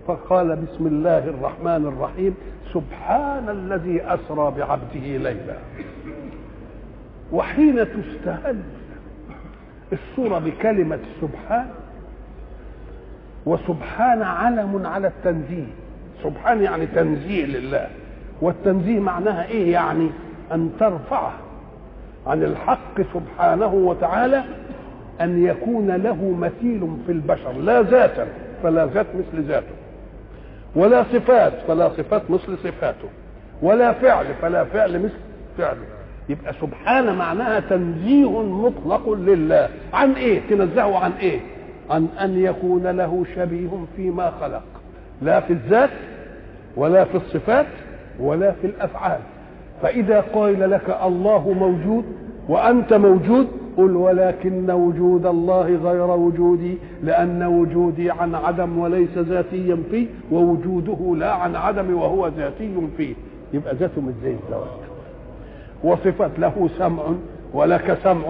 فقال بسم الله الرحمن الرحيم سبحان الذي أسرى بعبده ليلا وحين تستهل الصورة بكلمة سبحان وسبحان علم على التنزيه سبحان يعني تنزيه لله والتنزيه معناها ايه يعني ان ترفعه عن الحق سبحانه وتعالى ان يكون له مثيل في البشر لا ذاتا فلا ذات مثل ذاته ولا صفات فلا صفات مثل صفاته ولا فعل فلا فعل مثل فعله يبقى سبحان معناها تنزيه مطلق لله عن ايه تنزهه عن ايه عن ان يكون له شبيه فيما خلق لا في الذات ولا في الصفات ولا في الافعال فاذا قيل لك الله موجود وانت موجود قل ولكن وجود الله غير وجودي لان وجودي عن عدم وليس ذاتيا فيه ووجوده لا عن عدم وهو ذاتي فيه يبقى ذاته مش زي الزواج وصفة له سمع ولك سمع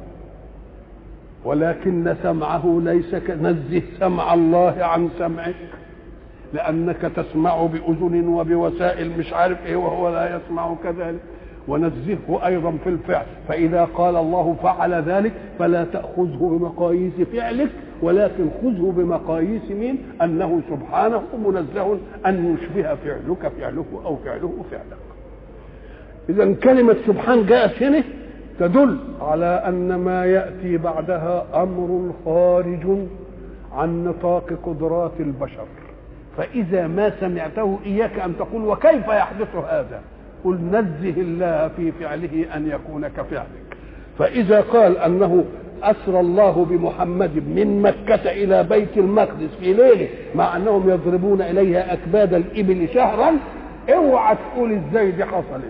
ولكن سمعه ليس نزه سمع الله عن سمعك لأنك تسمع بأذن وبوسائل مش عارف إيه وهو لا يسمع كذلك ونزهه أيضا في الفعل فإذا قال الله فعل ذلك فلا تأخذه بمقاييس فعلك ولكن خذه بمقاييس مين أنه سبحانه منزه أن يشبه فعلك فعله أو فعله فعلك إذا كلمة سبحان جاءت هنا تدل على أن ما يأتي بعدها أمر خارج عن نطاق قدرات البشر فإذا ما سمعته إياك أن تقول وكيف يحدث هذا قل نزه الله في فعله أن يكون كفعلك فإذا قال أنه أسرى الله بمحمد من مكة إلى بيت المقدس في ليلة مع أنهم يضربون إليها أكباد الإبل شهرا اوعى تقول ازاي دي حصلت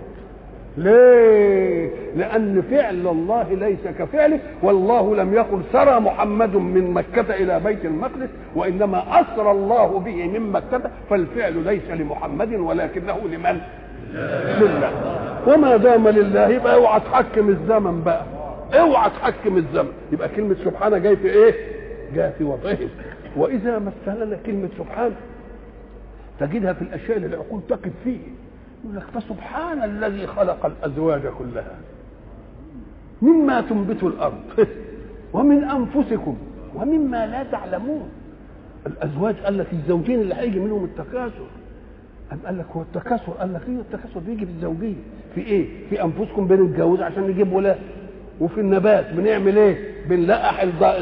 ليه لأن فعل الله ليس كفعله والله لم يقل سرى محمد من مكة إلى بيت المقدس وإنما أسرى الله به من مكة فالفعل ليس لمحمد ولكنه لمن؟ لله وما دام لله يبقى اوعى تحكم الزمن بقى اوعى تحكم الزمن يبقى كلمة سبحانه جاي في ايه؟ جاي في وضعه وإذا مثلنا كلمة سبحان تجدها في الأشياء اللي العقول تقف فيه يقول لك فسبحان الذي خلق الازواج كلها مما تنبت الارض ومن انفسكم ومما لا تعلمون الازواج قال لك الزوجين اللي هيجي منهم التكاثر أم قال لك هو التكاثر قال لك ايه التكاثر بيجي في الزوجيه في ايه في انفسكم بنتجوز عشان نجيب ولاد وفي النبات بنعمل ايه بنلقح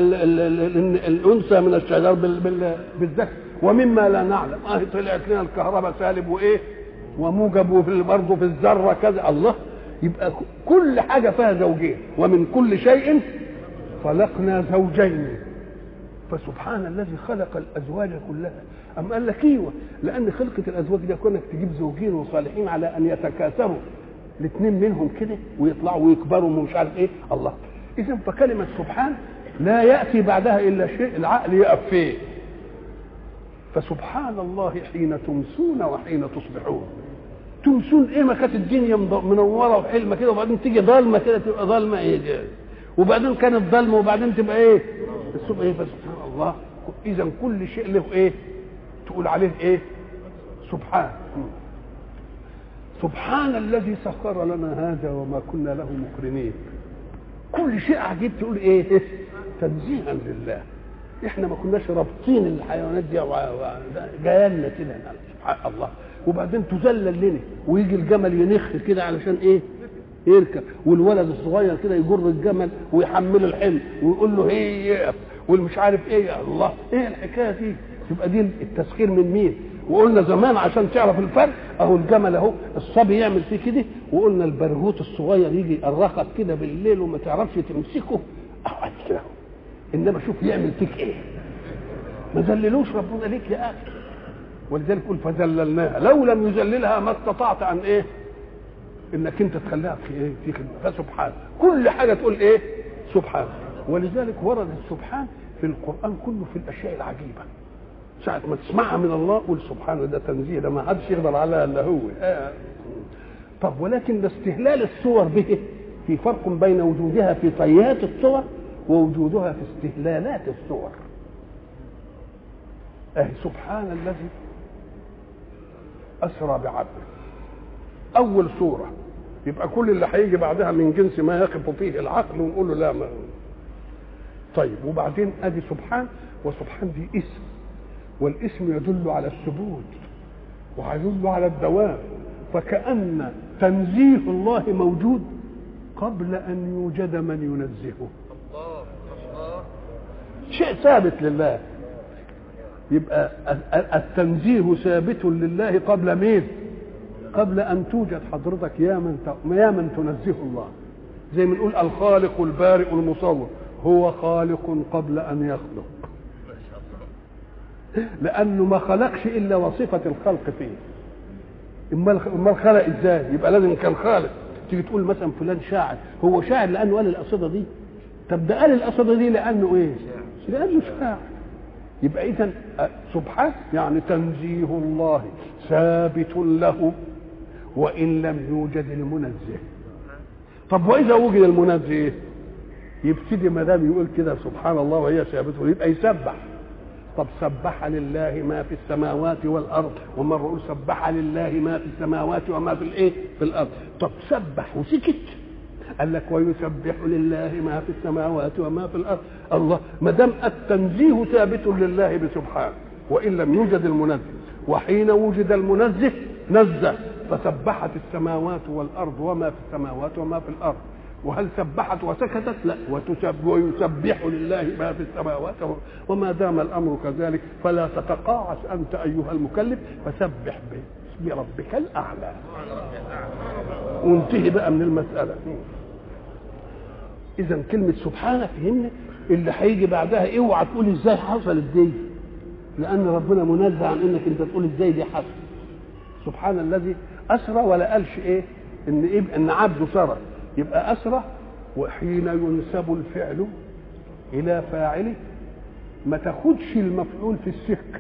الانثى من الشجر بالذكر ومما لا نعلم اه طلعت لنا الكهرباء سالب وايه وموجب وفي برضه في الذره كذا الله يبقى كل حاجه فيها زوجين ومن كل شيء خلقنا زوجين فسبحان الذي خلق الازواج كلها أم قال لك ايوه لان خلقه الازواج دي كونك تجيب زوجين وصالحين على ان يتكاثروا الاثنين منهم كده ويطلعوا ويكبروا ومش عارف ايه الله اذا فكلمه سبحان لا ياتي بعدها الا شيء العقل يقف فيه فسبحان الله حين تمسون وحين تصبحون تمسون ايه ما كانت الدنيا منوره وحلمه كده وبعدين تيجي ضلمه كده تبقى ضلمه ايه وبعدين كانت ضلمه وبعدين تبقى ايه الصبح ايه فسبحان الله اذا كل شيء له ايه تقول عليه ايه سبحان سبحان الذي سخر لنا هذا وما كنا له مقرنين كل شيء عجيب تقول ايه تنزيها لله احنا ما كناش رابطين الحيوانات دي جايه لنا كده سبحان الله وبعدين تذلل لنا ويجي الجمل ينخ كده علشان ايه يركب والولد الصغير كده يجر الجمل ويحمله الحمل ويقول له هي يقف والمش عارف ايه يا الله ايه الحكايه دي يبقى دي التسخير من مين وقلنا زمان عشان تعرف الفرق اهو الجمل اهو الصبي يعمل فيه كده وقلنا البرغوث الصغير يجي يقرقك كده بالليل وما تعرفش تمسكه اهو كده انما شوف يعمل فيك ايه ما ذللوش ربنا ليك يا اخي ولذلك يقول فذللناها لو لم يذللها ما استطعت ان ايه انك انت تخليها في ايه في خدمه فسبحان كل حاجه تقول ايه سبحان ولذلك ورد السبحان في القران كله في الاشياء العجيبه ساعة ما تسمعها من الله قول سبحانه ده تنزيه ده ما حدش يقدر عليها الا هو آه. طب ولكن استهلال الصور به في فرق بين وجودها في طيات الصور ووجودها في استهلالات الصور أهي سبحان الذي اسرى بعبده اول سوره يبقى كل اللي هيجي بعدها من جنس ما يقف فيه العقل ونقول له لا ما طيب وبعدين ادي سبحان وسبحان دي اسم والاسم يدل على الثبوت ويدل على الدوام فكأن تنزيه الله موجود قبل أن يوجد من ينزهه شيء ثابت لله يبقى التنزيه ثابت لله قبل مين قبل ان توجد حضرتك يا من يا من تنزه الله زي ما نقول الخالق البارئ المصور هو خالق قبل ان يخلق لانه ما خلقش الا وصفه الخلق فيه امال امال خلق ازاي يبقى لازم كان خالق تيجي تقول مثلا فلان شاعر هو شاعر لانه قال القصيده دي طب ده قال القصيده دي لانه ايه لانه شاعر يبقى اذا سبحان يعني تنزيه الله ثابت له وان لم يوجد المنزه طب واذا وجد المنزه يبتدي ما دام يقول كده سبحان الله وهي ثابته يبقى يسبح طب سبح لله ما في السماوات والارض ومره يقول سبح لله ما في السماوات وما في الايه في الارض طب سبح وسكت قال لك ويسبح لله ما في السماوات وما في الارض الله ما دام التنزيه ثابت لله بسبحان وان لم يوجد المنزه وحين وجد المنزه نزه فسبحت السماوات والارض وما في السماوات وما في الارض وهل سبحت وسكتت لا وتسب ويسبح لله ما في السماوات وما دام الامر كذلك فلا تتقاعس انت ايها المكلف فسبح باسم ربك الاعلى وانتهي بقى من المساله اذا كلمه سبحانه فهمنا اللي هيجي بعدها اوعى تقول ازاي حصلت دي لان ربنا منزه عن انك انت تقول ازاي دي حصلت سبحان الذي اسرى ولا قالش ايه ان ايه ان عبده سرى يبقى اسرى وحين ينسب الفعل الى فاعله ما تاخدش المفعول في السكه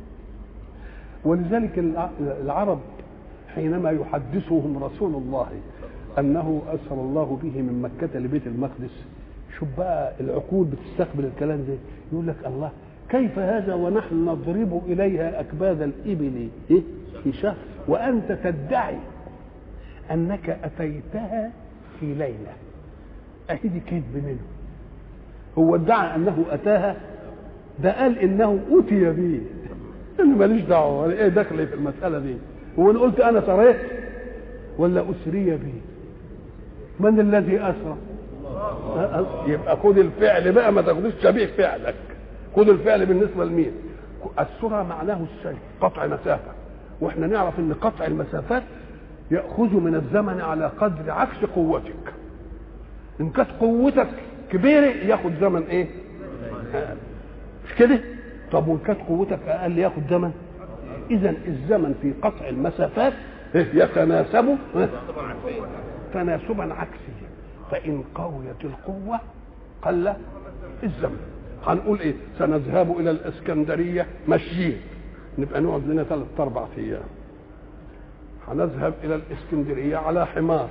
ولذلك العرب حينما يحدثهم رسول الله انه اسر الله به من مكه لبيت المقدس شوف بقى العقول بتستقبل الكلام ده يقول لك الله كيف هذا ونحن نضرب اليها اكباد الابل إيه؟ في شهر وانت تدعي انك اتيتها في ليله اهي دي كذب منه هو ادعى انه اتاها ده قال انه اتي به انا ماليش دعوه ولا ايه دخلي في المساله دي هو انا قلت انا سريت ولا اسري به من الذي اسرى يبقى خد الفعل بقى ما تاخدوش شبيه فعلك خد الفعل بالنسبه لمين السرعه معناه السير قطع مسافه واحنا نعرف ان قطع المسافات ياخذ من الزمن على قدر عكس قوتك ان كانت قوتك كبيره ياخد زمن ايه مش كده طب وان كانت قوتك اقل ياخد زمن اذا الزمن في قطع المسافات يتناسب تناسبا عكسيا فان قويت القوه قل الزمن هنقول ايه سنذهب الى الاسكندريه مشيين نبقى نقعد لنا ثلاث اربع ايام هنذهب الى الاسكندريه على حمار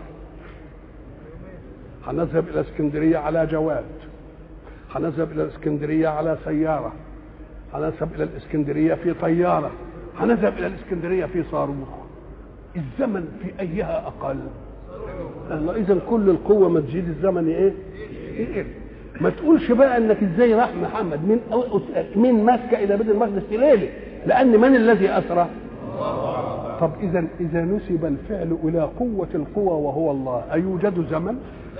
هنذهب الى الاسكندريه على جواد هنذهب الى الاسكندريه على سياره هنذهب الى الاسكندريه في طياره هنذهب الى الاسكندريه في صاروخ الزمن في ايها اقل الله اذا كل القوه ما تزيد الزمن ايه يقل ما تقولش بقى انك ازاي راح محمد من من مكه الى بيت المقدس في ليله لان من الذي اسرى طب اذا اذا نسب الفعل الى قوه القوى وهو الله ايوجد زمن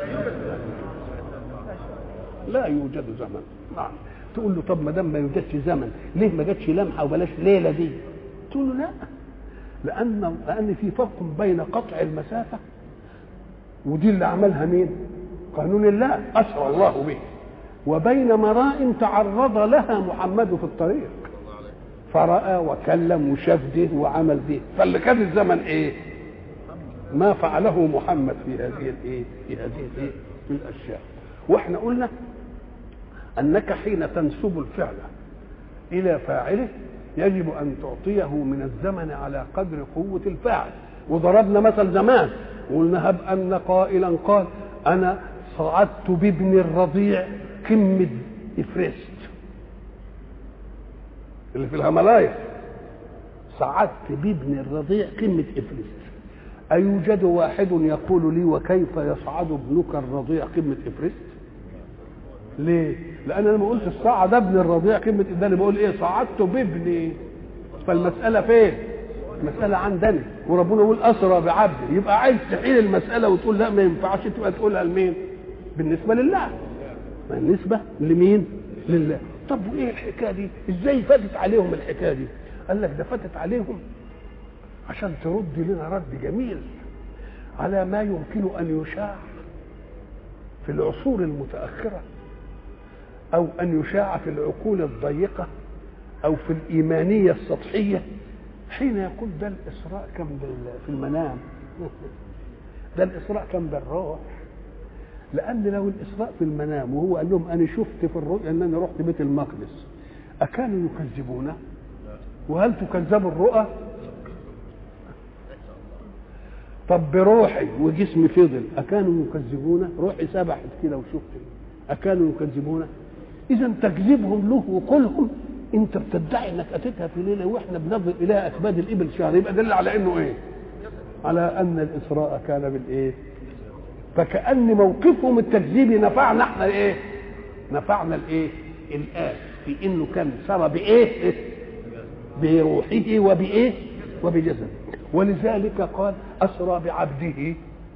لا يوجد زمن نعم تقول له طب ما دام ما يوجدش زمن ليه ما جاتش لمحه وبلاش ليله دي تقول له لا لان لان في فرق بين قطع المسافه ودي اللي عملها مين قانون الله اسرى الله به وبين مراء تعرض لها محمد في الطريق فرأى وكلم وشاف ده وعمل ده فاللي كان الزمن ايه ما فعله محمد في هذه الايه في هذه الايه الاشياء واحنا قلنا انك حين تنسب الفعل الى فاعله يجب ان تعطيه من الزمن على قدر قوه الفاعل وضربنا مثل زمان قلنا هب ان قائلا قال انا صعدت بابن الرضيع قمه افرست اللي في الهملايا صعدت بابن الرضيع قمة إفرست أيوجد واحد يقول لي وكيف يصعد ابنك الرضيع قمة إفرست ليه؟ لأن أنا ما قلت صعد ابن الرضيع قمة ده أنا بقول إيه صعدت بابني فالمسألة فين؟ المسألة عندنا وربنا يقول أسرى بعبد يبقى عايز تحيل المسألة وتقول لا ما ينفعش تبقى تقولها لمين؟ بالنسبة لله بالنسبة لمين؟ لله طب وايه الحكايه دي؟ ازاي فاتت عليهم الحكايه دي؟ قال لك ده فاتت عليهم عشان ترد لنا رد جميل على ما يمكن ان يشاع في العصور المتاخره او ان يشاع في العقول الضيقه او في الايمانيه السطحيه حين يقول ده الاسراء كان في المنام ده الاسراء كان بالروح لان لو الاسراء في المنام وهو قال لهم انا شفت في الرؤيا ان انا رحت بيت المقدس اكانوا يكذبونه وهل تكذب الرؤى طب بروحي وجسمي فضل اكانوا يكذبونه روحي سبحت كده وشفت اكانوا يكذبونه اذا تكذيبهم له وقولهم انت بتدعي انك اتيتها في ليله واحنا بنظر اليها اكباد الابل شهر يبقى دل على انه ايه على ان الاسراء كان بالايه فكأن موقفهم التكذيبي نفعنا احنا ايه؟ نفعنا الايه؟ الآن في انه كان سرى بايه؟ بروحه وبايه؟ وبجسده ولذلك قال أسرى بعبده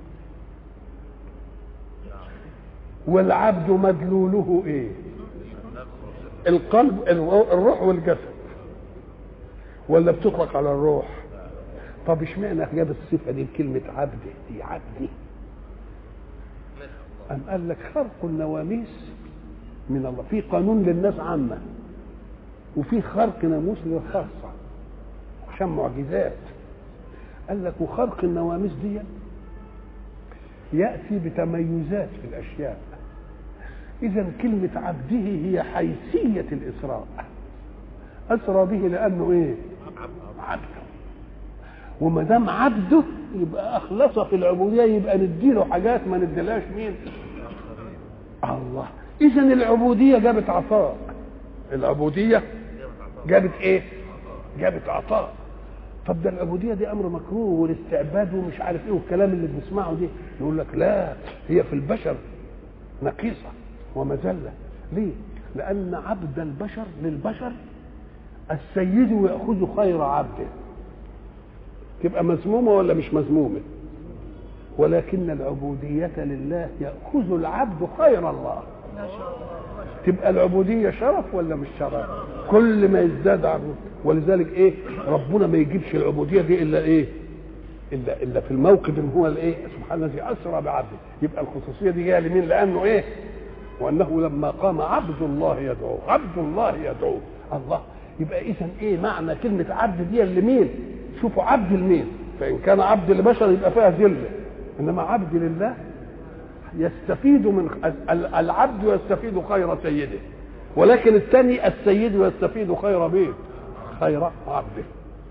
والعبد مدلوله ايه؟ القلب الروح والجسد ولا بتطلق على الروح طب اشمعنى جاب الصفه دي بكلمه عبده دي عبدي أم قال لك خرق النواميس من الله في قانون للناس عامة وفي خرق ناموس للخاصة عشان معجزات قال لك وخرق النواميس دي يأتي بتميزات في الأشياء إذا كلمة عبده هي حيثية الإسراء أسرى به لأنه إيه؟ عبده وما دام عبده يبقى اخلص في العبوديه يبقى نديله حاجات ما نديلهاش مين؟ الله اذا العبوديه جابت عطاء العبوديه جابت ايه؟ جابت عطاء طب ده العبوديه دي امر مكروه والاستعباد ومش عارف ايه والكلام اللي بنسمعه دي يقول لك لا هي في البشر نقيصه ومذله ليه؟ لان عبد البشر للبشر السيد ياخذ خير عبده تبقى مذمومه ولا مش مذمومه ولكن العبودية لله يأخذ العبد خير الله تبقى العبودية شرف ولا مش شرف كل ما يزداد عبد ولذلك ايه ربنا ما يجيبش العبودية دي الا ايه الا الا في الموقف اللي هو الايه سبحان الذي اسرى بعبده يبقى الخصوصيه دي جايه لمين لانه ايه وانه لما قام عبد الله يدعوه عبد الله يدعوه الله يبقى اذا ايه معنى كلمه عبد دي لمين شوفوا عبد لمين فان كان عبد لبشر يبقى فيها ذله انما عبد لله يستفيد من العبد يستفيد خير سيده ولكن الثاني السيد يستفيد خير مين خير عبده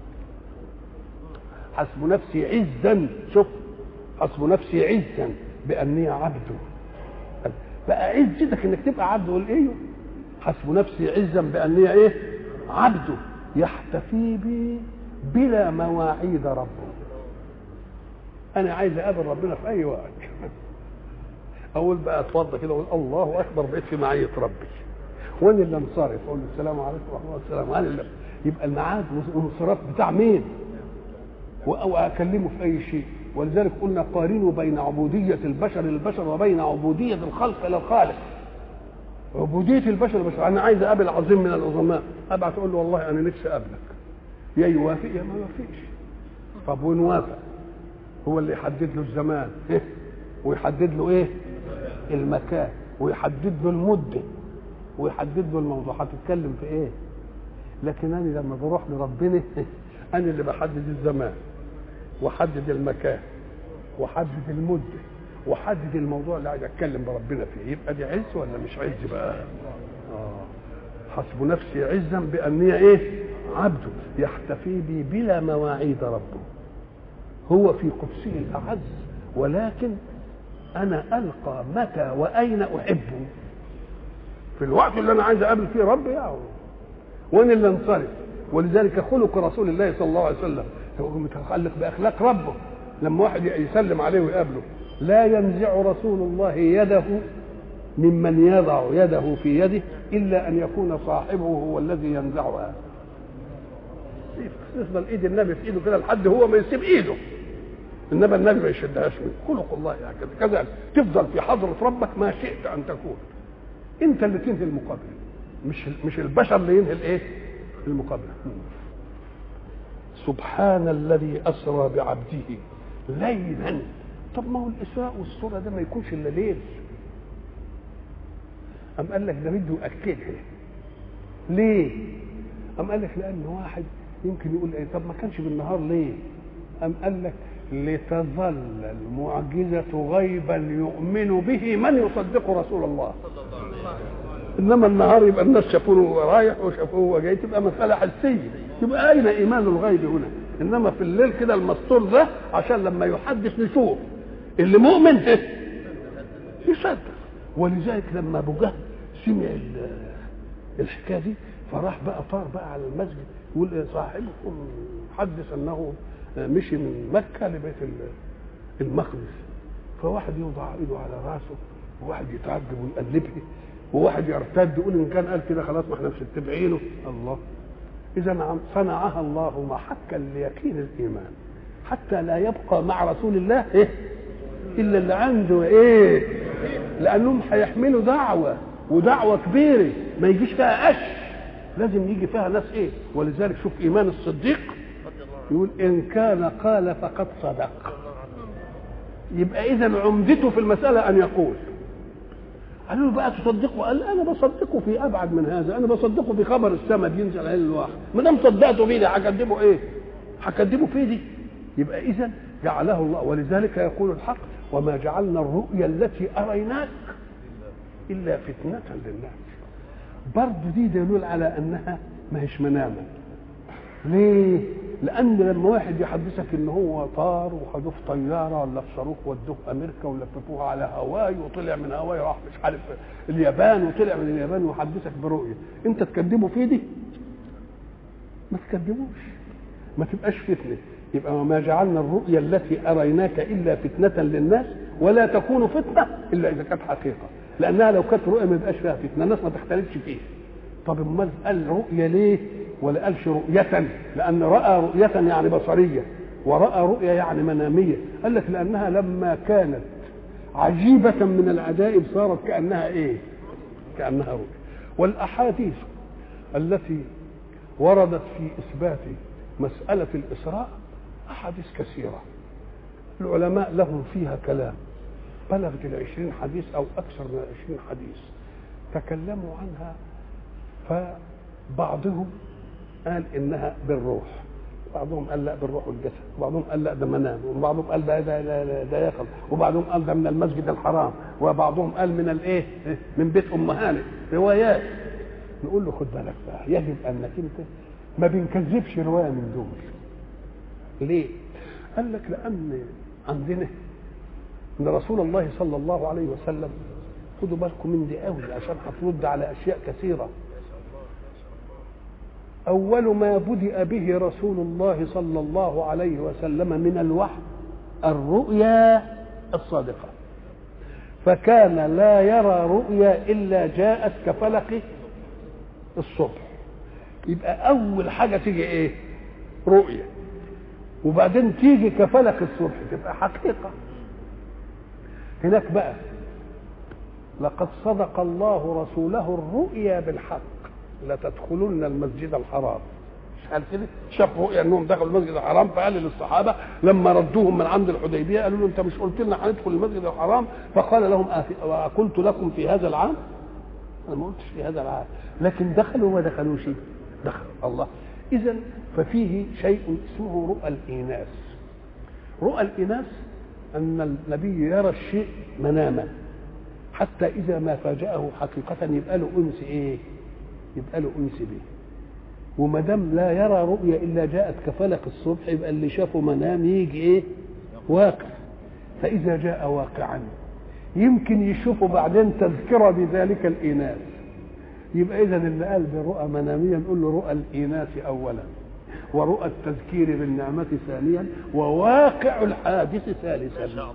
حسب نفسي عزا شوف حسب نفسي عزا باني عبده بقى عزتك انك تبقى عبد قول ايه حسب نفسي عزا باني ايه عبده يحتفي بي بلا مواعيد ربه انا عايز اقابل ربنا في اي وقت اقول بقى اتوضى كده اقول الله اكبر بقيت في معيه ربي وانا اللي انصرف اقول له السلام عليكم ورحمه الله السلام انا اللي يبقى الميعاد والانصراف بتاع مين او اكلمه في اي شيء ولذلك قلنا قارنوا بين عبوديه البشر للبشر وبين عبوديه الخلق للخالق عبوديه البشر للبشر انا عايز اقابل عظيم من العظماء ابعت اقول له والله انا نفسي اقابلك يا يوافق يا ما يوافقش طب ونوافق هو اللي يحدد له الزمان ويحدد له ايه المكان ويحدد له المده ويحدد له الموضوع هتتكلم في ايه لكن انا لما بروح لربنا انا اللي بحدد الزمان واحدد المكان واحدد المده واحدد الموضوع اللي عايز اتكلم بربنا فيه يبقى دي عز ولا مش عز بقى اه حسب نفسي عزا باني ايه عبده يحتفي بي بلا مواعيد ربه هو في قدسه الاعز ولكن انا القى متى واين احبه في الوقت اللي انا عايز اقابل فيه ربي يعني وانا اللي انصرف ولذلك خلق رسول الله صلى الله عليه وسلم هو متخلق باخلاق ربه لما واحد يسلم عليه ويقابله لا ينزع رسول الله يده ممن يضع يده في يده الا ان يكون صاحبه هو الذي ينزعها يفضل ايد النبي في ايده كده لحد هو ما يسيب ايده انما النبي ما يشدهاش منه خلق الله هكذا كذلك تفضل في حضره ربك ما شئت ان تكون انت اللي تنهي المقابله مش مش البشر اللي ينهي الايه المقابله سبحان الذي اسرى بعبده ليلا طب ما هو الاسراء والسرى ده ما يكونش الا ليل أم قال لك ده بده يأكدها ليه؟ أم قال لك لأن واحد يمكن يقول إيه طب ما كانش بالنهار ليه؟ أم قال لك لتظل المعجزة غيبا يؤمن به من يصدق رسول الله انما النهار يبقى الناس شافوه رايح وشافوه هو جاي تبقى مساله حسيه يبقى اين ايمان الغيب هنا انما في الليل كده المستور ده عشان لما يحدث نشوف اللي مؤمن يصدق ولذلك لما ابو جهل سمع الحكايه دي فراح بقى طار بقى على المسجد يقول صاحبكم حدث انه مشي من مكه لبيت المقدس فواحد يوضع ايده على راسه وواحد يتعجب ويقلبه وواحد يرتد يقول ان كان قال كده خلاص ما احنا مش متبعينه الله اذا صنعها الله محكا ليقين الايمان حتى لا يبقى مع رسول الله ايه الا اللي عنده ايه لانهم هيحملوا دعوه ودعوه كبيره ما يجيش فيها قش لازم يجي فيها ناس ايه ولذلك شوف ايمان الصديق يقول ان كان قال فقد صدق يبقى اذا عمدته في المساله ان يقول قالوا له بقى تصدقه قال انا بصدقه في ابعد من هذا انا بصدقه في خبر السماء بينزل عليه الواحد ما دام صدقته بيه هكذبه ايه هكذبه في دي يبقى اذا جعله الله ولذلك يقول الحق وما جعلنا الرؤيا التي اريناك الا فتنه للناس برضه دي دليل على انها ما هيش مناما ليه لان لما واحد يحدثك ان هو طار وخدوه في طياره ولا في صاروخ ودوه امريكا ولففوه على هواي وطلع من هواي راح مش عارف اليابان وطلع من اليابان وحدثك برؤيه انت تكذبه في دي ما تكذبوش ما تبقاش فتنه يبقى وما جعلنا الرؤيا التي اريناك الا فتنه للناس ولا تكون فتنه الا اذا كانت حقيقه لانها لو كانت رؤيا ما يبقاش فيها فتنه الناس ما تختلفش فيها طب امال قال رؤيا ليه ولا قالش رؤية لأن رأى رؤية يعني بصرية ورأى رؤيا يعني منامية قال لك لأنها لما كانت عجيبة من العجائب صارت كأنها إيه كأنها رؤيا والأحاديث التي وردت في إثبات مسألة الإسراء أحاديث كثيرة العلماء لهم فيها كلام بلغت العشرين حديث أو أكثر من العشرين حديث تكلموا عنها فبعضهم قال انها بالروح بعضهم قال لا بالروح والجسد وبعضهم قال لا ده منام وبعضهم قال ده ده ده, ده يقظ وبعضهم قال ده من المسجد الحرام وبعضهم قال من الايه من بيت امهانه روايات نقول له خد بالك بقى يجب انك انت ما بنكذبش روايه من دول ليه قال لك لان عندنا ان رسول الله صلى الله عليه وسلم خدوا بالكم من دي قوي عشان هترد على اشياء كثيره أول ما بدأ به رسول الله صلى الله عليه وسلم من الوحي الرؤيا الصادقة فكان لا يرى رؤيا إلا جاءت كفلق الصبح يبقى أول حاجة تيجي إيه؟ رؤيا وبعدين تيجي كفلق الصبح تبقى حقيقة هناك بقى لقد صدق الله رسوله الرؤيا بالحق لتدخلن المسجد الحرام مش قال كده شاف رؤيا انهم دخلوا المسجد الحرام فقال للصحابه لما ردوهم من عند الحديبيه قالوا له انت مش قلت لنا هندخل المسجد الحرام فقال لهم قلت لكم في هذا العام انا ما قلتش في هذا العام لكن دخلوا وما دخلوش دخلوا الله اذا ففيه شيء اسمه رؤى الاناث رؤى الاناث ان النبي يرى الشيء مناما حتى اذا ما فاجاه حقيقه يبقى له انس ايه يبقى له انس به وما دام لا يرى رؤيا الا جاءت كفلق الصبح يبقى اللي شافه منام يجي ايه واقع فاذا جاء واقعا يمكن يشوفه بعدين تذكره بذلك الاناث يبقى اذا اللي قال برؤى مناميه نقول له رؤى الاناث اولا ورؤى التذكير بالنعمة ثانيا وواقع الحادث ثالثا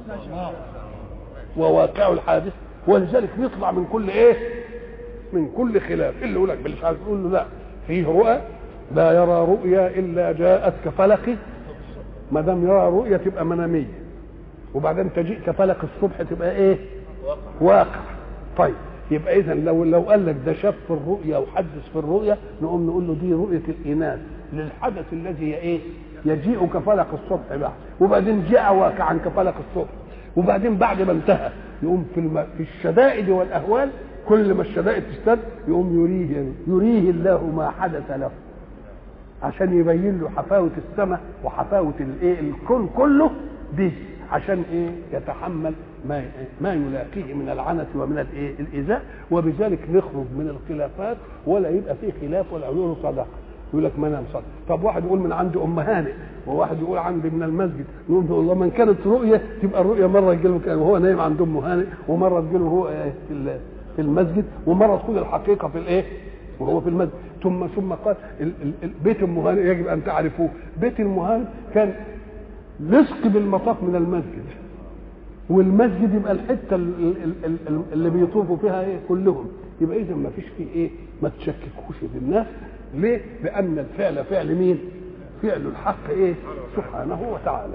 وواقع الحادث ولذلك بيطلع من كل ايه من كل خلاف اللي يقول لك مش عارف يقول له لا فيه رؤى لا يرى رؤيا الا جاءت كفلق ما دام يرى رؤيا تبقى مناميه وبعدين تجيء كفلق الصبح تبقى ايه واقع طيب يبقى اذا لو لو قال لك ده شاف في الرؤيا وحدث في الرؤيا نقوم نقول له دي رؤيه الاناث للحدث الذي ايه يجيء كفلق الصبح بعد وبعدين جاء واقعا كفلق الصبح وبعدين بعد ما انتهى يقوم في, الم... في الشدائد والاهوال كل ما الشدائد تشتد يقوم يريه يعني يريه الله ما حدث له عشان يبين له حفاوة السماء وحفاوة الايه الكون كله دي عشان ايه يتحمل ما ما يلاقيه من العنت ومن الايه الايذاء وبذلك نخرج من الخلافات ولا يبقى فيه خلاف ولا يقولوا صدقه يقول لك منام صدقه طب واحد يقول من عند ام هانئ وواحد يقول عندي من المسجد نقول له والله من كانت رؤيه تبقى الرؤيه مره تجي له وهو نايم عند ام هانئ ومره تجي له رؤيه في في المسجد ومره تكون الحقيقه في الايه وهو في المسجد ثم ثم قال ال ال بيت ام هانئ يجب ان تعرفوه بيت ام هانئ كان لصق بالمطاف من المسجد والمسجد يبقى الحته اللي بيطوفوا فيها ايه كلهم يبقى اذا ما فيش فيه ايه ما تشككوش في الناس ليه؟ لان الفعل فعل مين؟ فعل الحق ايه؟ سبحانه وتعالى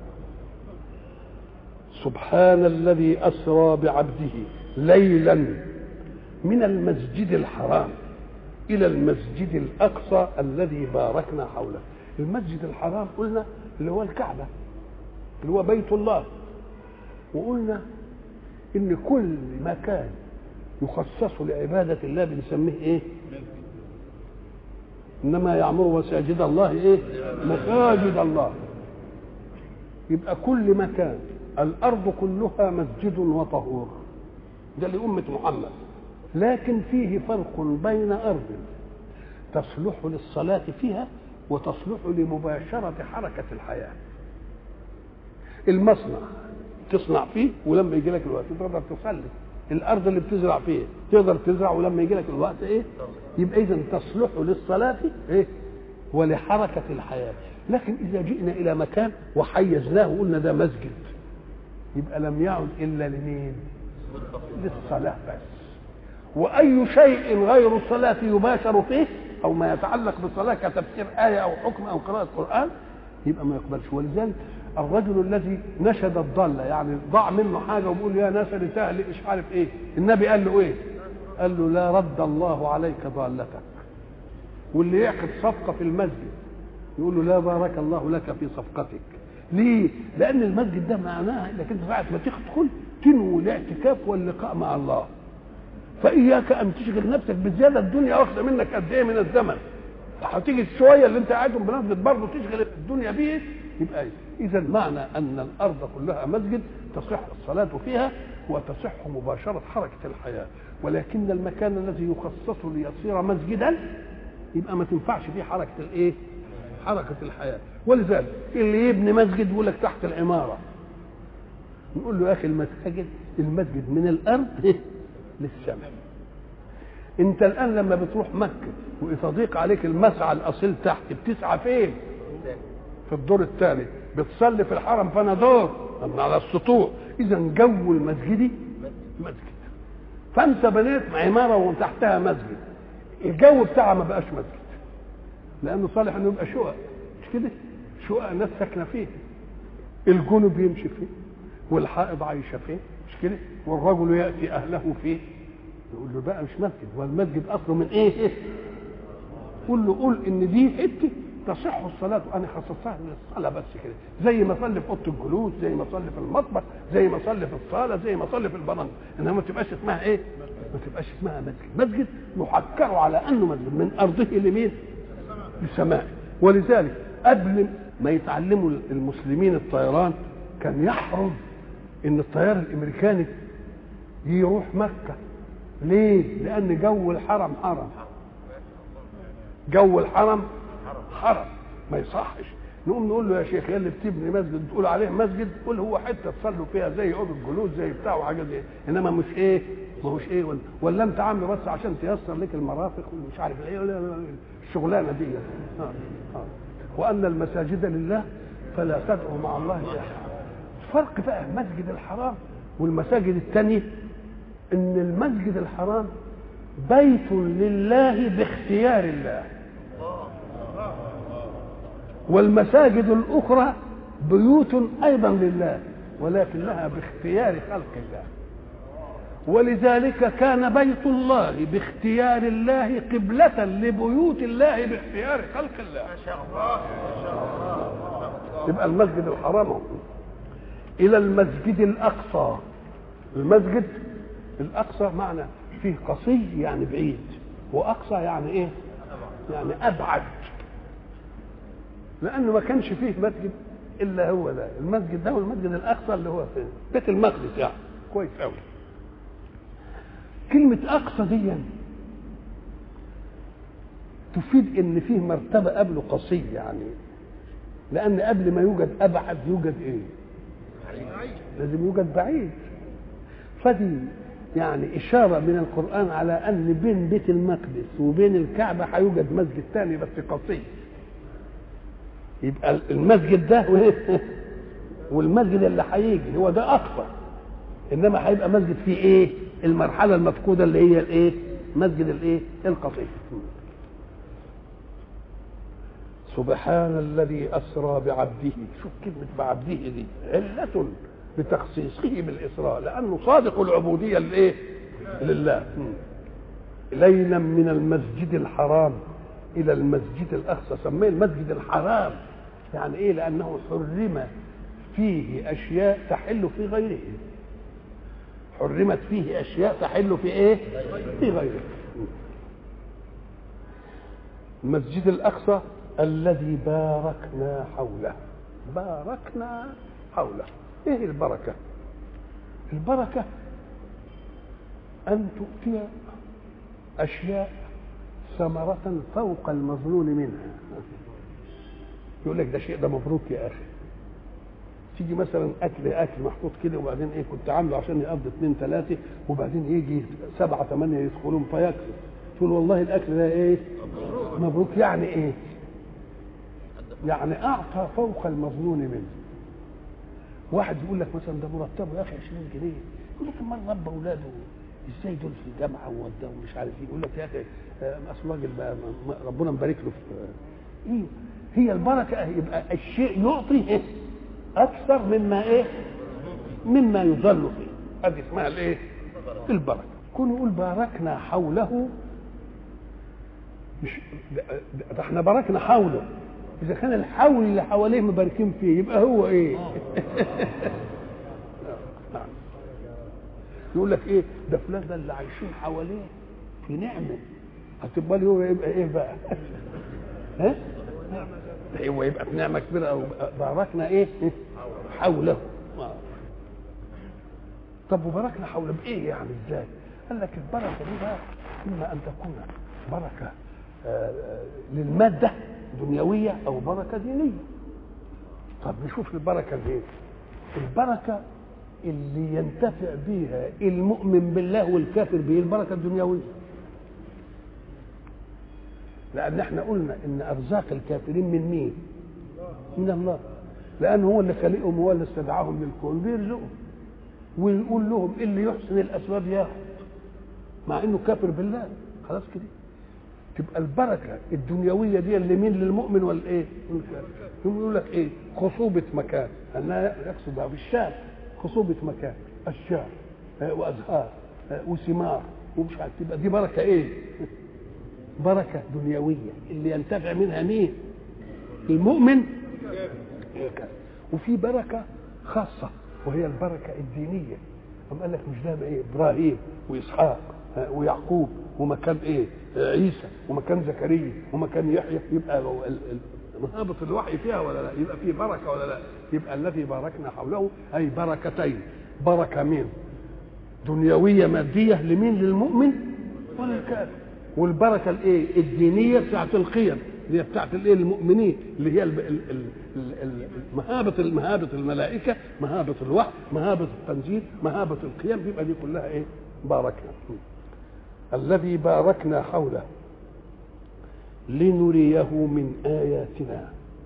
سبحان الذي اسرى بعبده ليلا من المسجد الحرام الى المسجد الاقصى الذي باركنا حوله المسجد الحرام قلنا اللي هو الكعبه اللي هو بيت الله وقلنا ان كل مكان يخصص لعباده الله بنسميه ايه انما يعمر مساجد الله ايه مساجد الله يبقى كل مكان الارض كلها مسجد وطهور ده لأمة محمد لكن فيه فرق بين أرض تصلح للصلاة فيها وتصلح لمباشرة حركة الحياة المصنع تصنع فيه ولما يجي لك الوقت تقدر تصلي الارض اللي بتزرع فيه تقدر تزرع ولما يجي لك الوقت ايه يبقى اذا تصلح للصلاه ايه ولحركه الحياه لكن اذا جئنا الى مكان وحيزناه وقلنا ده مسجد يبقى لم يعد الا لمين للصلاه بس واي شيء غير الصلاه يباشر فيه او ما يتعلق بالصلاه كتفسير ايه او حكم او قراءه قران يبقى ما يقبلش ولذلك الرجل الذي نشد الضالة يعني ضاع منه حاجة وبيقول يا ناس سهل مش عارف ايه النبي قال له ايه قال له لا رد الله عليك ضالتك واللي يعقد صفقة في المسجد يقول له لا بارك الله لك في صفقتك ليه؟ لأن المسجد ده معناه انك انت ساعة ما تدخل تنوي الاعتكاف واللقاء مع الله. فإياك أن تشغل نفسك بزيادة الدنيا واخدة منك قد إيه من الزمن. هتيجي الشوية اللي أنت قاعدهم بمسجد برضه تشغل الدنيا بيه يبقى اذا معنى ان الارض كلها مسجد تصح الصلاه فيها وتصح مباشره حركه الحياه ولكن المكان الذي يخصص ليصير مسجدا يبقى ما تنفعش فيه حركه الايه حركه الحياه ولذلك اللي يبني مسجد يقول لك تحت العماره نقول له يا اخي المساجد المسجد من الارض للسماء انت الان لما بتروح مكه ويضيق عليك المسعى الاصيل تحت بتسعى فين في الدور الثاني بتصلي في الحرم فانا دور على السطوح اذا جو المسجد مسجد فانت بنيت عماره وتحتها مسجد الجو بتاعها ما بقاش مسجد لانه صالح انه يبقى شقق مش كده شقق ناس ساكنه فيه الجنب يمشي فيه والحائض عايشه فيه مش كده والرجل ياتي اهله فيه يقول له بقى مش مسجد والمسجد اصله من ايه قول له قول ان دي حته تصح الصلاة أنا خصصتها للصلاة بس كده زي ما أصلي في أوضة الجلوس زي ما أصلي في المطبخ زي ما أصلي في الصالة زي ما أصلي في البرامج إنما ما تبقاش اسمها إيه؟ ما تبقاش اسمها مسجد مسجد يحكر على أنه مسجد من أرضه لمين؟ للسماء ولذلك قبل ما يتعلموا المسلمين الطيران كان يحرم إن الطيار الأمريكاني يروح مكة ليه؟ لأن جو الحرم حرم جو الحرم حرم ما يصحش نقوم نقول له يا شيخ يا اللي بتبني مسجد تقول عليه مسجد قول هو حته تصلوا فيها زي اوضه جلوس زي بتاع وحاجه زي انما مش ايه ما هوش ايه ولا, ولا انت عامله بس عشان تيسر لك المرافق ومش عارف ايه ولا الشغلانه دي آه. آه. وان المساجد لله فلا تدعوا مع الله احد فرق بقى المسجد الحرام والمساجد الثانيه ان المسجد الحرام بيت لله باختيار الله والمساجد الاخرى بيوت ايضا لله ولكنها باختيار خلق الله ولذلك كان بيت الله باختيار الله قبلة لبيوت الله باختيار خلق الله ما شاء الله يبقى المسجد الحرام إلى المسجد الأقصى المسجد الأقصى معنى فيه قصي يعني بعيد وأقصى يعني إيه؟ يعني أبعد لأنه ما كانش فيه مسجد إلا هو ده المسجد ده والمسجد الأقصى اللي هو في بيت المقدس يعني كويس أوي كلمة أقصى دي تفيد إن فيه مرتبة قبله قصي يعني لأن قبل ما يوجد أبعد يوجد إيه؟ لازم يوجد بعيد فدي يعني إشارة من القرآن على أن بين بيت المقدس وبين الكعبة هيوجد مسجد ثاني بس قصي يبقى المسجد ده والمسجد اللي هيجي هو ده أقصى إنما هيبقى مسجد فيه إيه؟ المرحلة المفقودة اللي هي الإيه؟ مسجد الإيه؟ القصي سبحان الذي أسرى بعبده شوف كلمة بعبده دي علة بتخصيصه بالإسراء لأنه صادق العبودية لإيه؟ لله ليلا من المسجد الحرام إلى المسجد الأقصى سميه المسجد الحرام يعني إيه لأنه حرم فيه أشياء تحل في غيره حرمت فيه أشياء تحل في إيه؟ في غيره المسجد الأقصى الذي باركنا حوله باركنا حوله ايه البركه البركه ان تؤتي اشياء ثمرة فوق المظنون منها يقول لك ده شيء ده مبروك يا اخي تيجي مثلا اكل اكل محطوط كده وبعدين ايه كنت عامله عشان يقضي اثنين ثلاثه وبعدين يجي سبعه ثمانيه يدخلون فيكسب تقول والله الاكل ده ايه مبروك يعني ايه يعني اعطى فوق المظنون منه واحد يقول لك مثلا ده مرتبه يا اخي 20 جنيه يقول لك امال رب اولاده ازاي دول في الجامعه ووداهم مش عارف ايه يقول لك يا اخي اصل راجل بقى ربنا مبارك له في ايه هي البركه يبقى الشيء يعطي إيه؟ اكثر مما ايه مما يظل فيه هذه اسمها الايه البركه كون يقول باركنا حوله مش ده احنا باركنا حوله اذا كان الحول اللي حواليه مباركين فيه يبقى هو ايه نعم يقول لك ايه ده فلان ده اللي عايشين حواليه في نعمه هتبقى له هو يبقى ايه بقى ها هو يبقى في نعمه كبيره او باركنا ايه حوله طب وباركنا حوله بايه يعني ازاي قال لك البركه دي بقى اما ان تكون بركه للماده دنيوية أو بركة دينية طب نشوف البركة دي البركة اللي ينتفع بها المؤمن بالله والكافر به البركة الدنيوية لأن احنا قلنا إن أرزاق الكافرين من مين؟ من الله لأن هو اللي خلقهم هو اللي استدعاهم للكون بيرزقهم ويقول لهم اللي يحسن الأسباب ياخد مع إنه كافر بالله خلاص كده تبقى البركه الدنيويه دي اللي مين للمؤمن ولا ايه؟ يقول لك ايه؟ خصوبه مكان انها يقصد بها بالشام خصوبه مكان اشجار وازهار وثمار ومش عارف تبقى دي بركه ايه؟ بركه دنيويه اللي ينتفع منها مين؟ المؤمن وفي بركه خاصه وهي البركه الدينيه أم قال لك مش ده ايه؟ ابراهيم واسحاق ويعقوب ومكان ايه عيسى ومكان زكريا ومكان يحيى يبقى مهابط الوحي فيها ولا لا يبقى فيه بركه ولا لا يبقى الذي باركنا حوله اي بركتين بركه مين دنيويه ماديه لمين للمؤمن وللكافر والبركه الايه الدينيه بتاعت القيم اللي هي بتاعت الايه المؤمنين اللي هي ال- ال- ال- ال- ال- مهابه مهابه الملائكه مهابه الوحي مهابه التنزيل مهابه القيام يبقى دي كلها ايه باركنا الذي باركنا حوله لنريه من اياتنا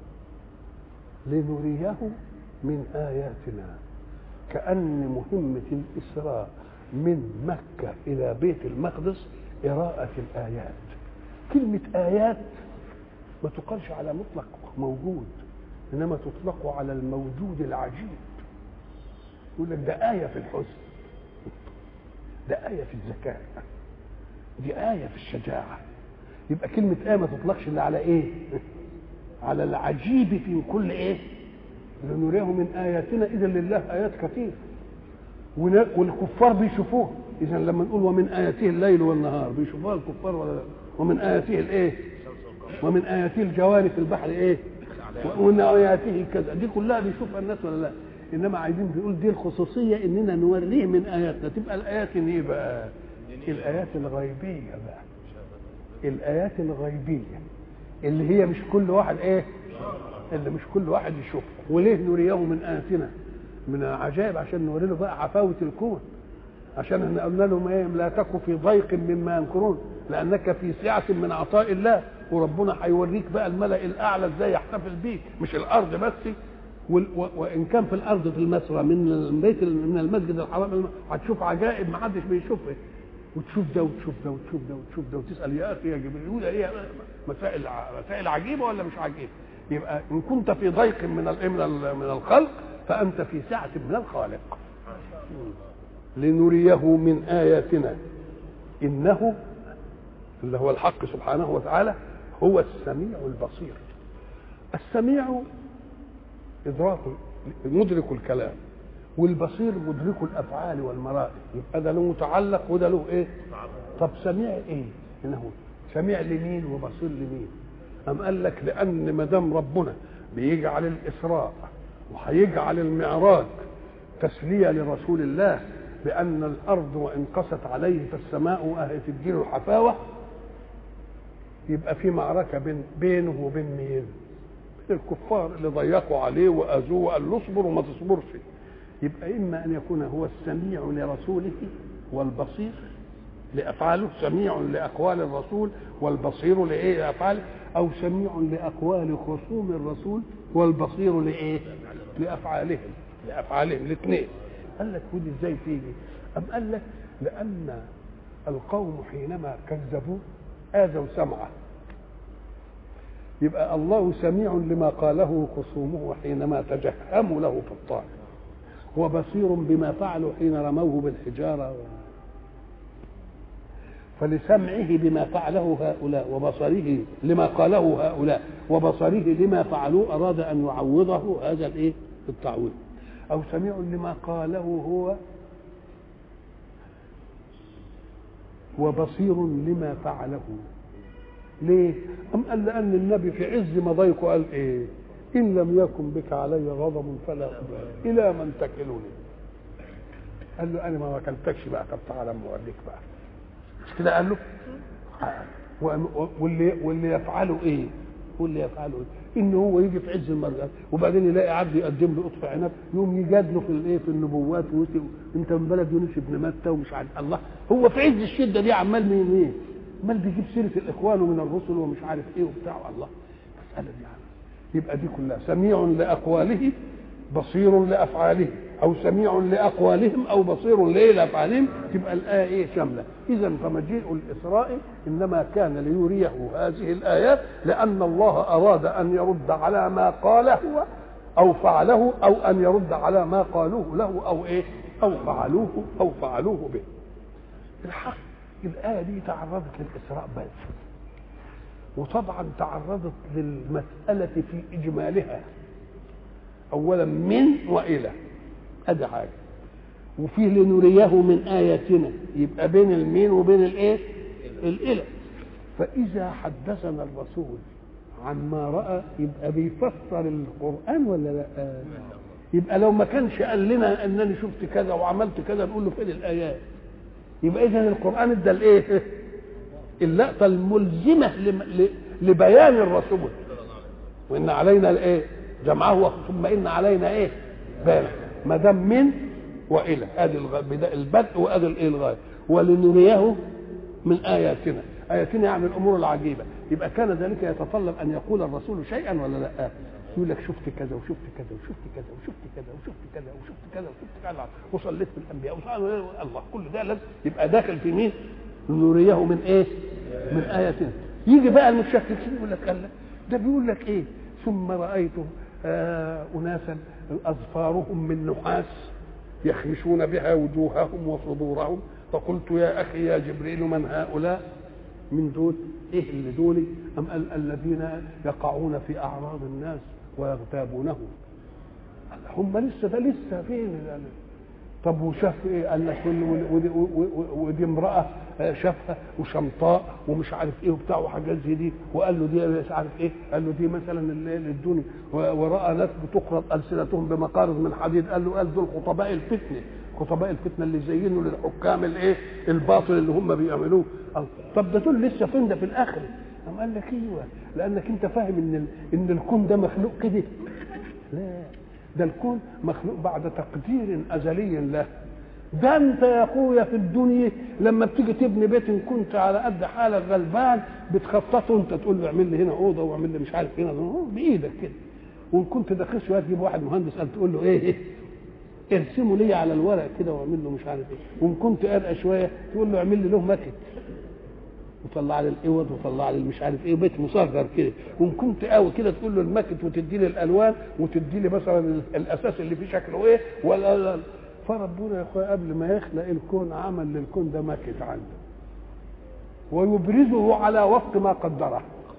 لنريه من اياتنا كأن مهمة الإسراء من مكة إلى بيت المقدس قراءة الآيات كلمة آيات ما تقالش على مطلق موجود إنما تطلق على الموجود العجيب يقول لك ده آية في الحزن ده آية في الذكاء دي آية في الشجاعة يبقى كلمة آية ما تطلقش إلا على إيه؟ على العجيب في كل إيه؟ لنريه من آياتنا إذا لله آيات كثير ون- والكفار بيشوفوها إذا لما نقول ومن آياته الليل والنهار بيشوفوها الكفار ولا لا؟ ومن آياته الإيه؟ ومن آياته الجوار في البحر إيه؟ ومن آياته كذا دي كلها بيشوفها الناس ولا لا؟ إنما عايزين نقول دي الخصوصية إننا نوريه من آياتنا تبقى الآيات إيه بقى؟ الآيات الغيبية بقى الآيات الغيبية اللي هي مش كل واحد إيه؟ اللي مش كل واحد يشوفها وليه نريه من آياتنا من العجائب عشان نوري له بقى عفاوة الكون عشان احنا قلنا لهم ايه لا تك في ضيق مما ينكرون لانك في سعه من عطاء الله وربنا هيوريك بقى الملا الاعلى ازاي يحتفل بيك مش الارض بس وال- و- وان كان في الارض في المسرى من البيت من المسجد الحرام هتشوف عجائب ما حدش بيشوفها وتشوف ده وتشوف ده وتشوف ده وتشوف ده وتسال يا اخي يا جبريل يقول ايه مسائل ع- مسائل عجيبه ولا مش عجيبه يبقى ان كنت في ضيق من ال- من ال- من الخلق فانت في سعه من الخالق لنريه من آياتنا إنه اللي هو الحق سبحانه وتعالى هو السميع البصير السميع إدراك مدرك الكلام والبصير مدرك الأفعال والمرائي يبقى ده له متعلق وده له إيه طب سميع إيه إنه سميع لمين وبصير لمين أم قال لك لأن ما دام ربنا بيجعل الإسراء وهيجعل المعراج تسلية لرسول الله بأن الأرض وإن قست عليه فالسماء وأهي تديله الحفاوة يبقى في معركة بين بينه وبين مين؟ بين الكفار اللي ضيقوا عليه وأذوه وقال له اصبر وما تصبرش يبقى إما أن يكون هو السميع لرسوله والبصير لأفعاله سميع لأقوال الرسول والبصير لإيه لأفعاله أو سميع لأقوال خصوم الرسول والبصير لإيه لأفعالهم لأفعالهم الاثنين قال لك ودي ازاي تيجي أم قال لك لأن القوم حينما كذبوه آذوا سمعه يبقى الله سميع لما قاله خصومه حينما تجهموا له في الطاعة وبصير بما فعلوا حين رموه بالحجارة و... فلسمعه بما فعله هؤلاء وبصره لما قاله هؤلاء وبصره لما فعلوه أراد أن يعوضه هذا الإيه التعويض أو سميع لما قاله هو وبصير لما فعله ليه؟ أم قال لأن النبي في عز مضيقه قال إيه؟ إن لم يكن بك علي غضب فلا أبالي إلى من تكلني قال له أنا ما وكلتكش بقى طب تعالى أما أوريك بقى مش كده قال له و- واللي واللي يفعله ايه؟ واللي يفعله ايه؟ ان هو يجي في عز المرجع وبعدين يلاقي عبد يقدم له قطف عنب يقوم يجادله في الايه في النبوات ويقول انت من بلد يونس بن متى ومش عارف الله هو في عز الشده دي عمال مين ايه؟ عمال بيجيب سيره الاخوان ومن الرسل ومش عارف ايه وبتاع الله مساله دي يعني. يبقى دي كلها سميع لاقواله بصير لافعاله او سميع لاقوالهم او بصير لايه لافعالهم تبقى الايه ايه شامله اذا فمجيء الاسراء انما كان ليريه هذه الايات لان الله اراد ان يرد على ما قاله او فعله او ان يرد على ما قالوه له او ايه او فعلوه او فعلوه به الحق الايه دي تعرضت للاسراء بس وطبعا تعرضت للمساله في اجمالها اولا من والى ادي حاجه وفيه لنريه من اياتنا يبقى بين المين وبين الايه الالى فاذا حدثنا الرسول عن ما راى يبقى بيفسر القران ولا لا يبقى لو ما كانش قال لنا انني شفت كذا وعملت كذا نقول له فين الايات يبقى اذا القران ادى الايه اللقطه الملزمه لم- ل- لبيان الرسول وان علينا الايه جمعه ثم ان علينا ايه بيان ما دام من والى ادي البدء وادي الايه الغايه ولنريه من اياتنا اياتنا يعني الامور العجيبه يبقى كان ذلك يتطلب ان يقول الرسول شيئا ولا لا يقول لك شفت كذا وشفت كذا وشفت كذا وشفت كذا وشفت كذا وشفت كذا وشفت كذا وصليت بالانبياء الله كل ده لازم يبقى داخل في مين؟ نريه من ايه؟ من اياتنا يجي بقى المشككين يقول لك الله ده بيقول لك ايه؟ ثم رايت آه اناسا اظفارهم من نحاس يخمشون بها وجوههم وصدورهم فقلت يا اخي يا جبريل من هؤلاء؟ من دول ايه اللي دول ام قال الذين يقعون في اعراض الناس ويغتابونه هم لسه ده لسه فين طب وشاف ايه قال لك ودي, ودي امراه شافها وشمطاء ومش عارف ايه وبتاع وحاجات زي دي وقال له دي مش عارف ايه قال له دي مثلا الدنيا وراى ناس بتقرض السنتهم بمقارض من حديد قال له قال دول خطباء الفتنه خطباء الفتنه اللي زينوا للحكام الايه الباطل اللي هم بيعملوه طب ده دول لسه فين ده في الاخره قام قال لك ايوه لانك انت فاهم ان ان الكون ده مخلوق كده لا ده الكون مخلوق بعد تقدير ازلي له ده انت يا اخويا في الدنيا لما بتيجي تبني بيت ان كنت على قد حالك غلبان بتخططه انت تقول له اعمل لي هنا اوضه واعمل لي مش عارف هنا بايدك كده وان كنت داخل شويه تجيب واحد مهندس قال تقول له ايه, إيه ارسمه لي على الورق كده واعمل له مش عارف ايه وان كنت ارقى شويه تقول له اعمل لي له ماكت وطلع لي الاوض وطلع لي مش عارف ايه بيت مصغر كده وان كنت قوي كده تقول له الماكت وتدي لي الالوان وتدي لي مثلا الاساس اللي فيه شكله ايه ولا فربنا يا اخويا قبل ما يخلق الكون عمل للكون ده ماكت عنده ويبرزه على وفق ما قدره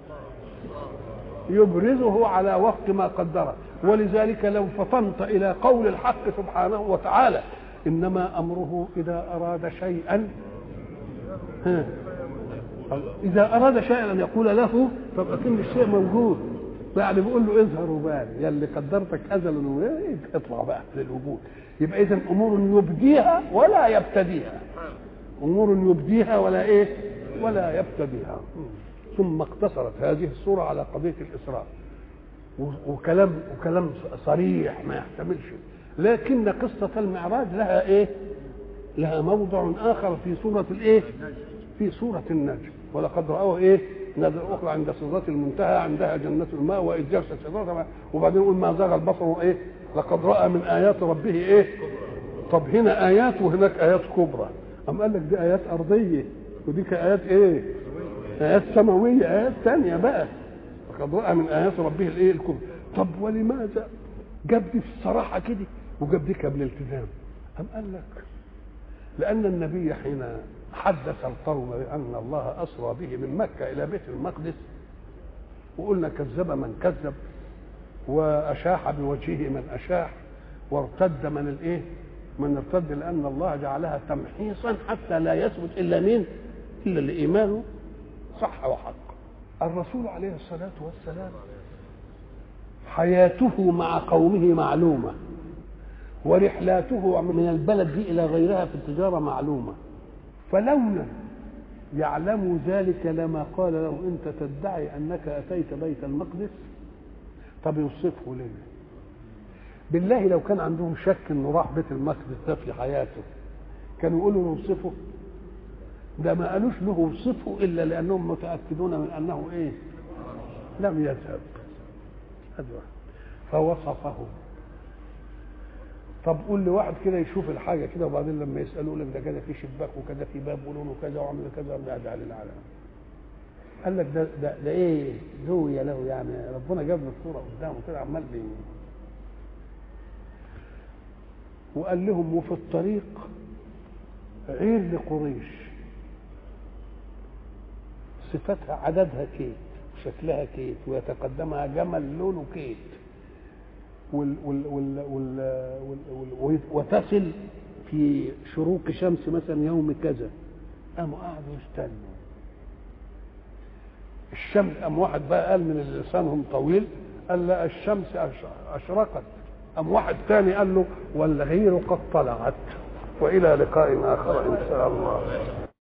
يبرزه على وفق ما قدره ولذلك لو فطنت الى قول الحق سبحانه وتعالى انما امره اذا اراد شيئا ها اذا اراد شيئا ان يقول له فبقى كل الشيء موجود يعني بيقول له اظهر وبان يا اللي قدرتك ازلا اطلع بقى للوجود يبقى اذا امور يبديها ولا يبتديها امور يبديها ولا ايه ولا يبتديها ثم اقتصرت هذه السوره على قضيه الاسراء وكلام وكلام صريح ما يحتملش لكن قصة المعراج لها ايه؟ لها موضع آخر في سورة الايه؟ في سورة النجم ولقد رأوه ايه؟ نزل أخرى عند سدرة المنتهى عندها جنة الماء وإذ يغشى سدرة وبعدين يقول ما زاغ البصر ايه؟ لقد رأى من آيات ربه ايه؟ طب هنا آيات وهناك آيات كبرى أم قال لك دي آيات أرضية وديك آيات ايه؟ آيات سماوية آيات ثانية بقى لقد راى من ايات ربه الايه الكبرى طب ولماذا جاب دي في الصراحه كده وجاب دي قبل الالتزام أم قال لك لأن النبي حين حدث القوم بأن الله أسرى به من مكة إلى بيت المقدس وقلنا كذب من كذب وأشاح بوجهه من أشاح وارتد من الإيه؟ من ارتد لأن الله جعلها تمحيصا حتى لا يثبت إلا مين؟ إلا اللي إيمانه صح وحق الرسول عليه الصلاة والسلام حياته مع قومه معلومة ورحلاته من البلد دي إلى غيرها في التجارة معلومة فلولا يعلم ذلك لما قال له أنت تدعي أنك أتيت بيت المقدس طب يوصفه لنا بالله لو كان عندهم شك انه راح بيت المقدس ده في حياته كانوا يقولوا نوصفه ده ما قالوش له وصفه الا لانهم متاكدون من انه ايه لم يذهب هذا فوصفه طب قول لي واحد كده يشوف الحاجه كده وبعدين لما يسالوا لك ده كذا في شباك وكذا في باب ولونه كذا وعمل كذا ده على العالم قال لك ده ده, ده ايه زوية له يعني ربنا جاب له الصوره قدامه كده عمال بي وقال لهم وفي الطريق عير لقريش صفتها عددها كيت وشكلها كيت ويتقدمها جمل لونه كيت وال وال وال وال وال وال وتصل في شروق شمس مثلا يوم كذا قاموا قعدوا يستنوا الشمس قام واحد بقى قال من اللي لسانهم طويل قال لا الشمس اشرقت قام واحد ثاني قال له والغير قد طلعت والى لقاء اخر ان شاء الله